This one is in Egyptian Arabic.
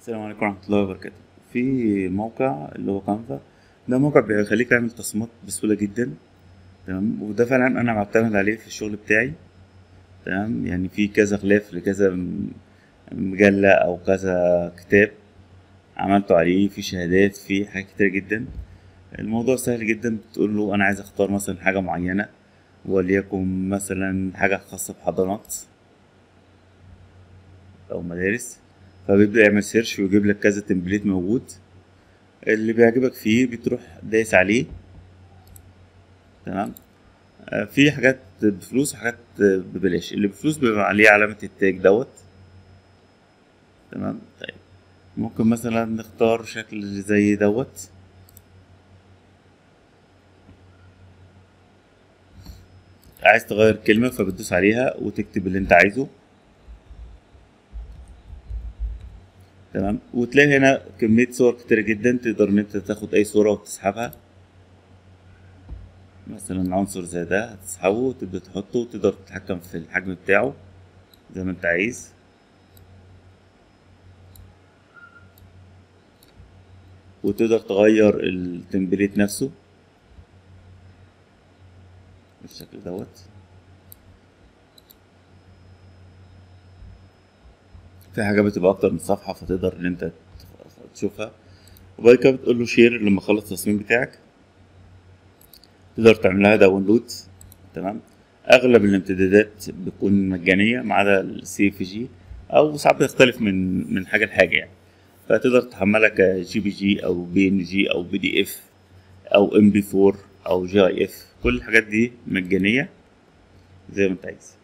السلام عليكم ورحمة الله وبركاته في موقع اللي هو كانفا ده موقع بيخليك تعمل تصميمات بسهولة جدا تمام وده فعلا أنا بعتمد عليه في الشغل بتاعي تمام يعني في كذا غلاف لكذا م- مجلة أو كذا كتاب عملته عليه في شهادات في حاجات كتير جدا الموضوع سهل جدا بتقول له أنا عايز أختار مثلا حاجة معينة وليكن مثلا حاجة خاصة بحضانات أو مدارس فبيبدأ يعمل سيرش ويجيب لك كذا تمبليت موجود اللي بيعجبك فيه بتروح دايس عليه تمام آه، في حاجات بفلوس وحاجات ببلاش اللي بفلوس بيبقى عليه علامة التاج دوت تمام طيب ممكن مثلا نختار شكل زي دوت عايز تغير كلمة فبتدوس عليها وتكتب اللي انت عايزه تمام وتلاقي هنا كمية صور كتيرة جدا تقدر ان انت تاخد اي صورة وتسحبها مثلا عنصر زي ده هتسحبه وتبدأ تحطه وتقدر تتحكم في الحجم بتاعه زي ما انت عايز وتقدر تغير التمبليت نفسه بالشكل دوت في حاجة بتبقى أكتر من صفحة فتقدر إن أنت تشوفها وبعد كده بتقول له شير لما تخلص التصميم بتاعك تقدر تعملها داونلود تمام أغلب الامتدادات بتكون مجانية ما عدا السي اف جي أو ساعات بتختلف من من حاجة لحاجة يعني فتقدر تحملها كجي بي جي أو بي إن جي أو بي دي إف أو ام بي 4 أو جي اي اف كل الحاجات دي مجانية زي ما أنت عايز